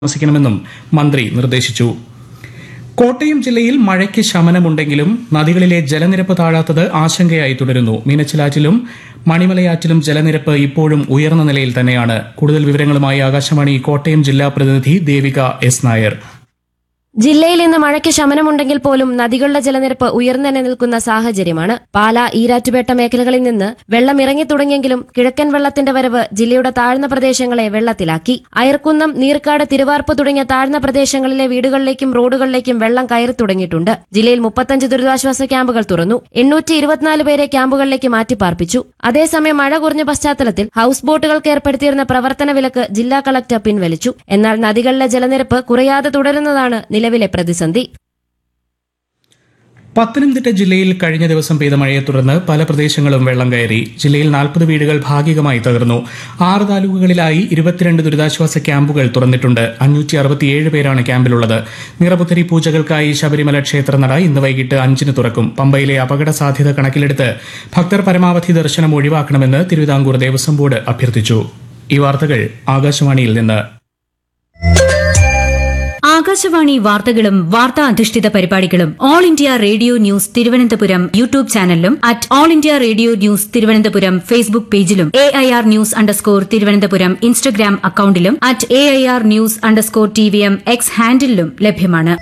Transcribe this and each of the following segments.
താമസിക്കണമെന്നും മന്ത്രി നിർദ്ദേശിച്ചു കോട്ടയം ജില്ലയിൽ മഴയ്ക്ക് ശമനമുണ്ടെങ്കിലും നദികളിലെ ജലനിരപ്പ് താഴാത്തത് ആശങ്കയായി തുടരുന്നു മീനച്ചിലാറ്റിലും മണിമലയാറ്റിലും ജലനിരപ്പ് ഇപ്പോഴും ഉയർന്ന നിലയിൽ തന്നെയാണ് കൂടുതൽ വിവരങ്ങളുമായി ആകാശവാണി കോട്ടയം ജില്ലാ പ്രതിനിധി ദേവിക എസ് നായർ ജില്ലയിൽ ഇന്ന് മഴയ്ക്ക് ശമനമുണ്ടെങ്കിൽ പോലും നദികളുടെ ജലനിരപ്പ് ഉയർന്നു തന്നെ നിൽക്കുന്ന സാഹചര്യമാണ് പാല ഈരാറ്റുപേട്ട മേഖലകളിൽ നിന്ന് വെള്ളം ഇറങ്ങി തുടങ്ങിയെങ്കിലും കിഴക്കൻ വെള്ളത്തിന്റെ വരവ് ജില്ലയുടെ താഴ്ന്ന പ്രദേശങ്ങളെ വെള്ളത്തിലാക്കി അയർക്കുന്നം നീർക്കാട് തിരുവാർപ്പ് തുടങ്ങിയ താഴ്ന്ന പ്രദേശങ്ങളിലെ വീടുകളിലേക്കും റോഡുകളിലേക്കും വെള്ളം കയറി തുടങ്ങിയിട്ടുണ്ട് ജില്ലയിൽ മുപ്പത്തഞ്ച് ദുരിതാശ്വാസ ക്യാമ്പുകൾ തുറന്നു എണ്ണൂറ്റി ഇരുപത്തിനാല് പേരെ ക്യാമ്പുകളിലേക്ക് മാറ്റിപ്പാർപ്പിച്ചു അതേസമയം മഴ കുറഞ്ഞ പശ്ചാത്തലത്തിൽ ഹൌസ് ബോട്ടുകൾക്ക് ഏർപ്പെടുത്തിയിരുന്ന പ്രവർത്തന വിലക്ക് ജില്ലാ കളക്ടർ പിൻവലിച്ചു എന്നാൽ നദികളിലെ ജലനിരപ്പ് കുറയാതെ തുടരുന്നതാണ് നിലവിലെ പ്രതിസന്ധി പത്തനംതിട്ട ജില്ലയിൽ കഴിഞ്ഞ ദിവസം പെയ്ത മഴയെ തുടർന്ന് പല പ്രദേശങ്ങളും വെള്ളം കയറി ജില്ലയിൽ നാൽപ്പത് വീടുകൾ ഭാഗികമായി തകർന്നു ആറ് താലൂക്കുകളിലായി ഇരുപത്തിരണ്ട് ദുരിതാശ്വാസ ക്യാമ്പുകൾ തുറന്നിട്ടുണ്ട് അഞ്ഞൂറ്റി അറുപത്തിയേഴ് പേരാണ് ക്യാമ്പിലുള്ളത് നിറപുത്തരി പൂജകൾക്കായി ശബരിമല ക്ഷേത്രനട ഇന്ന് വൈകിട്ട് അഞ്ചിന് തുറക്കും പമ്പയിലെ അപകട സാധ്യത കണക്കിലെടുത്ത് ഭക്തർ പരമാവധി ദർശനം ഒഴിവാക്കണമെന്ന് തിരുവിതാംകൂർ ദേവസ്വം ബോർഡ് അഭ്യർത്ഥിച്ചു ഈ വാർത്തകൾ ആകാശവാണിയിൽ നിന്ന് ആകാശവാണി വാർത്തകളും വാർത്താ അധിഷ്ഠിത പരിപാടികളും all India radio news Thiruvananthapuram YouTube ചാനലിലും at all India radio news Thiruvananthapuram Facebook പേജിലും A I R news underscore Thiruvananthapuram Instagram അക്കൌണ്ടിലും at A I R news underscore T V M X ഹാൻഡിലും ലഭ്യമാണ്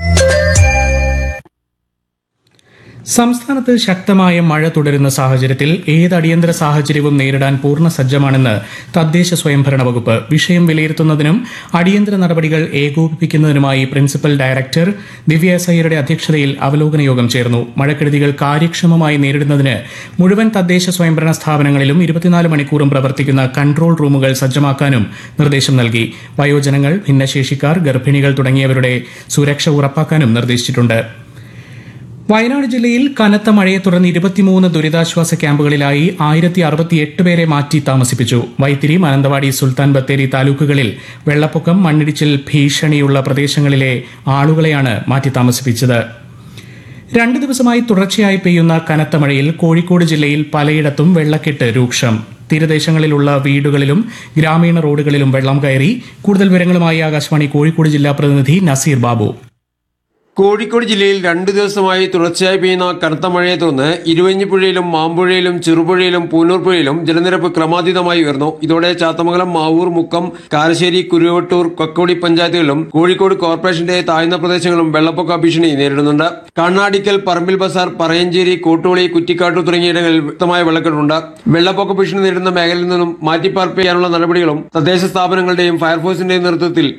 സംസ്ഥാനത്ത് ശക്തമായ മഴ തുടരുന്ന സാഹചര്യത്തിൽ ഏത് അടിയന്തര സാഹചര്യവും നേരിടാൻ പൂർണ്ണ സജ്ജമാണെന്ന് തദ്ദേശ സ്വയംഭരണ വകുപ്പ് വിഷയം വിലയിരുത്തുന്നതിനും അടിയന്തര നടപടികൾ ഏകോപിപ്പിക്കുന്നതിനുമായി പ്രിൻസിപ്പൽ ഡയറക്ടർ ദിവ്യ എസ് അയ്യരുടെ അധ്യക്ഷതയിൽ അവലോകന യോഗം ചേർന്നു മഴക്കെടുതികൾ കാര്യക്ഷമമായി നേരിടുന്നതിന് മുഴുവൻ തദ്ദേശ സ്വയംഭരണ സ്ഥാപനങ്ങളിലും ഇരുപത്തിനാല് മണിക്കൂറും പ്രവർത്തിക്കുന്ന കൺട്രോൾ റൂമുകൾ സജ്ജമാക്കാനും നിർദ്ദേശം നൽകി വയോജനങ്ങൾ ഭിന്നശേഷിക്കാർ ഗർഭിണികൾ തുടങ്ങിയവരുടെ സുരക്ഷ ഉറപ്പാക്കാനും നിർദ്ദേശിച്ചിട്ടുണ്ട് വയനാട് ജില്ലയിൽ കനത്ത മഴയെ തുടർന്ന് ഇരുപത്തിമൂന്ന് ദുരിതാശ്വാസ ക്യാമ്പുകളിലായി ആയിരത്തി അറുപത്തിയെട്ട് പേരെ മാറ്റി താമസിപ്പിച്ചു വൈത്തിരി മാനന്തവാടി സുൽത്താൻ ബത്തേരി താലൂക്കുകളിൽ വെള്ളപ്പൊക്കം മണ്ണിടിച്ചിൽ ഭീഷണിയുള്ള പ്രദേശങ്ങളിലെ ആളുകളെയാണ് മാറ്റി താമസിപ്പിച്ചത് രണ്ട് ദിവസമായി തുടർച്ചയായി പെയ്യുന്ന കനത്ത മഴയിൽ കോഴിക്കോട് ജില്ലയിൽ പലയിടത്തും വെള്ളക്കെട്ട് രൂക്ഷം തീരദേശങ്ങളിലുള്ള വീടുകളിലും ഗ്രാമീണ റോഡുകളിലും വെള്ളം കയറി കൂടുതൽ വിവരങ്ങളുമായി ആകാശവാണി കോഴിക്കോട് ജില്ലാ പ്രതിനിധി നസീർ ബാബു കോഴിക്കോട് ജില്ലയിൽ രണ്ടു ദിവസമായി തുടർച്ചയായി പെയ്യുന്ന കനത്ത മഴയെ തുടർന്ന് ഇരുവഞ്ഞിപ്പുഴയിലും മാമ്പുഴയിലും ചെറുപുഴയിലും പൂനൂർ പുഴയിലും ജലനിരപ്പ് ക്രമാതീതമായി ഉയർന്നു ഇതോടെ ചാത്തമംഗലം മാവൂർ മുക്കം കാരശ്ശേരി കുരുവട്ടൂർ കൊക്കോടി പഞ്ചായത്തുകളിലും കോഴിക്കോട് കോർപ്പറേഷന്റെ താഴ്ന്ന പ്രദേശങ്ങളും വെള്ളപ്പൊക്ക ഭീഷണി നേരിടുന്നുണ്ട് കണ്ണാടിക്കൽ പറമ്പിൽ ബസാർ പറയഞ്ചേരി കോട്ടുളി കുറ്റിക്കാട്ടൂർ തുടങ്ങിയിടങ്ങളിൽ വ്യക്തമായ വെള്ളക്കെട്ടുണ്ട് വെള്ളപ്പൊക്ക ഭീഷണി നേരിടുന്ന മേഖലയിൽ നിന്നും മാറ്റിപ്പാർപ്പിക്കാനുള്ള നടപടികളും തദ്ദേശ സ്ഥാപനങ്ങളുടെയും ഫയർഫോഴ്സിന്റെയും നേതൃത്വത്തിൽ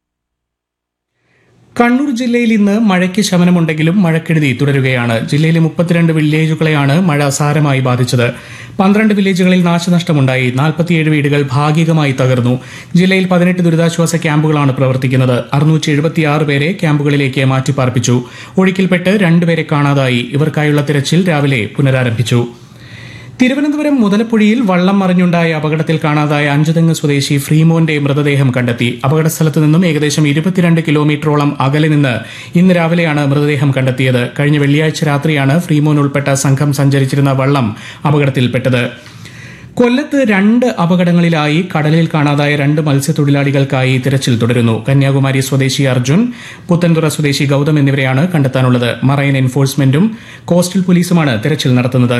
കണ്ണൂർ ജില്ലയിൽ ഇന്ന് മഴയ്ക്ക് ശമനമുണ്ടെങ്കിലും മഴക്കെടുതി തുടരുകയാണ് ജില്ലയിലെ മുപ്പത്തിരണ്ട് വില്ലേജുകളെയാണ് മഴ സാരമായി ബാധിച്ചത് പന്ത്രണ്ട് വില്ലേജുകളിൽ നാശനഷ്ടമുണ്ടായി നാൽപ്പത്തിയേഴ് വീടുകൾ ഭാഗികമായി തകർന്നു ജില്ലയിൽ പതിനെട്ട് ദുരിതാശ്വാസ ക്യാമ്പുകളാണ് പ്രവർത്തിക്കുന്നത് അറുന്നൂറ്റി എഴുപത്തിയാറ് പേരെ ക്യാമ്പുകളിലേക്ക് മാറ്റിപ്പാർപ്പിച്ചു ഒഴുക്കിൽപ്പെട്ട് രണ്ടുപേരെ കാണാതായി ഇവർക്കായുള്ള തിരച്ചിൽ രാവിലെ പുനരാരംഭിച്ചു തിരുവനന്തപുരം മുതലപ്പുഴയിൽ വള്ളം മറിഞ്ഞുണ്ടായ അപകടത്തിൽ കാണാതായ അഞ്ചുതെങ്ങ് സ്വദേശി ഫ്രീമോന്റെ മൃതദേഹം കണ്ടെത്തി അപകട സ്ഥലത്ത് നിന്നും ഏകദേശം ഇരുപത്തിരണ്ട് കിലോമീറ്ററോളം അകലെ നിന്ന് ഇന്ന് രാവിലെയാണ് മൃതദേഹം കണ്ടെത്തിയത് കഴിഞ്ഞ വെള്ളിയാഴ്ച രാത്രിയാണ് ഫ്രീമോൻ ഉൾപ്പെട്ട സംഘം സഞ്ചരിച്ചിരുന്ന വള്ളം അപകടത്തിൽപ്പെട്ടത് കൊല്ലത്ത് രണ്ട് അപകടങ്ങളിലായി കടലിൽ കാണാതായ രണ്ട് മത്സ്യത്തൊഴിലാളികൾക്കായി തിരച്ചിൽ തുടരുന്നു കന്യാകുമാരി സ്വദേശി അർജുൻ പുത്തൻതുറ സ്വദേശി ഗൌതം എന്നിവരെയാണ് കണ്ടെത്താനുള്ളത് മറൈൻ എൻഫോഴ്സ്മെന്റും കോസ്റ്റൽ പോലീസുമാണ് തിരച്ചിൽ നടത്തുന്നത്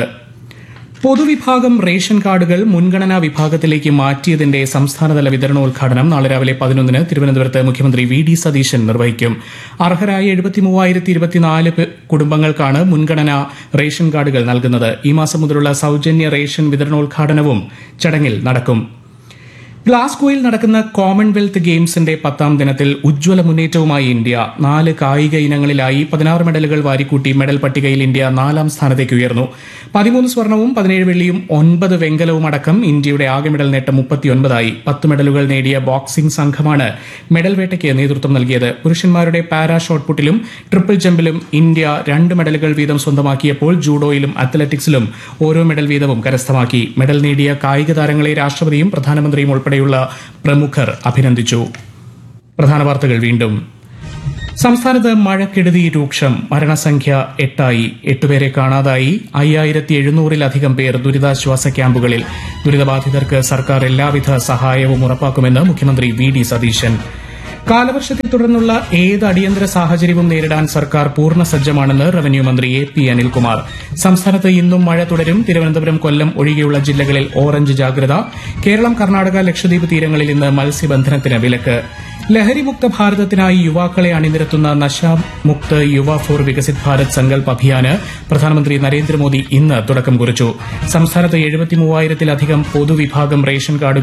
പൊതുവിഭാഗം റേഷൻ കാർഡുകൾ മുൻഗണനാ വിഭാഗത്തിലേക്ക് മാറ്റിയതിന്റെ സംസ്ഥാനതല വിതരണോദ്ഘാടനം നാളെ രാവിലെ പതിനൊന്നിന് തിരുവനന്തപുരത്ത് മുഖ്യമന്ത്രി വി ഡി സതീശൻ നിർവഹിക്കും അർഹരായ എഴുപത്തി മൂവായിരത്തി ഇരുപത്തിനാല് പേ- കുടുംബങ്ങൾക്കാണ് മുൻഗണനാ റേഷൻ കാർഡുകൾ നൽകുന്നത് ഈ മാസം മുതലുള്ള സൌജന്യ റേഷൻ വിതരണോദ്ഘാടനവും ചടങ്ങിൽ നടക്കും ഗ്ലാസ്ഗോയിൽ നടക്കുന്ന കോമൺവെൽത്ത് ഗെയിംസിന്റെ പത്താം ദിനത്തിൽ ഉജ്ജ്വല മുന്നേറ്റവുമായി ഇന്ത്യ നാല് കായിക ഇനങ്ങളിലായി പതിനാറ് മെഡലുകൾ വാരിക്കൂട്ടി മെഡൽ പട്ടികയിൽ ഇന്ത്യ നാലാം സ്ഥാനത്തേക്ക് ഉയർന്നു പതിമൂന്ന് സ്വർണവും പതിനേഴ് വെള്ളിയും ഒൻപത് വെങ്കലവും അടക്കം ഇന്ത്യയുടെ ആകെ മെഡൽ നേട്ടം മുപ്പത്തിയൊൻപതായി പത്ത് മെഡലുകൾ നേടിയ ബോക്സിംഗ് സംഘമാണ് മെഡൽ വേട്ടയ്ക്ക് നേതൃത്വം നൽകിയത് പുരുഷന്മാരുടെ പാരാ ഷോട്ട്പുട്ടിലും ട്രിപ്പിൾ ജമ്പിലും ഇന്ത്യ രണ്ട് മെഡലുകൾ വീതം സ്വന്തമാക്കിയപ്പോൾ ജൂഡോയിലും അത്ലറ്റിക്സിലും ഓരോ മെഡൽ വീതവും കരസ്ഥമാക്കി മെഡൽ നേടിയ കായിക താരങ്ങളെ രാഷ്ട്രപതിയും പ്രധാനമന്ത്രിയും ഉൾപ്പെടെയുള്ള പ്രമുഖർ അഭിനന്ദിച്ചു പ്രധാന വാർത്തകൾ വീണ്ടും സംസ്ഥാനത്ത് മഴക്കെടുതി രൂക്ഷം മരണസംഖ്യ എട്ടായി എട്ടുപേരെ കാണാതായി അയ്യായിരത്തി എഴുന്നൂറിലധികം പേർ ദുരിതാശ്വാസ ക്യാമ്പുകളിൽ ദുരിതബാധിതർക്ക് സർക്കാർ എല്ലാവിധ സഹായവും ഉറപ്പാക്കുമെന്ന് മുഖ്യമന്ത്രി വി ഡി സതീശൻ കാലവർഷത്തെ തുടർന്നുള്ള ഏത് അടിയന്തര സാഹചര്യവും നേരിടാൻ സർക്കാർ പൂർണ്ണ സജ്ജമാണെന്ന് റവന്യൂ മന്ത്രി എ പി അനിൽകുമാർ സംസ്ഥാനത്ത് ഇന്നും മഴ തുടരും തിരുവനന്തപുരം കൊല്ലം ഒഴികെയുള്ള ജില്ലകളിൽ ഓറഞ്ച് ജാഗ്രത കേരളം കർണാടക ലക്ഷദ്വീപ് തീരങ്ങളിൽ ഇന്ന് മത്സ്യബന്ധനത്തിന് വിലക്ക് ലഹരിമുക്ത ഭാരതത്തിനായി യുവാക്കളെ അണിനിരത്തുന്ന നശാമുക്ത് യുവ ഫോർ വികസിത് ഭാരത് സങ്കൽപ് അഭിയാന് പ്രധാനമന്ത്രി നരേന്ദ്രമോദി ഇന്ന് തുടക്കം കുറിച്ചു സംസ്ഥാനത്ത് എഴുപത്തിമൂവായിരത്തിലധികം പൊതുവിഭാഗം റേഷൻ കാർഡുകൾ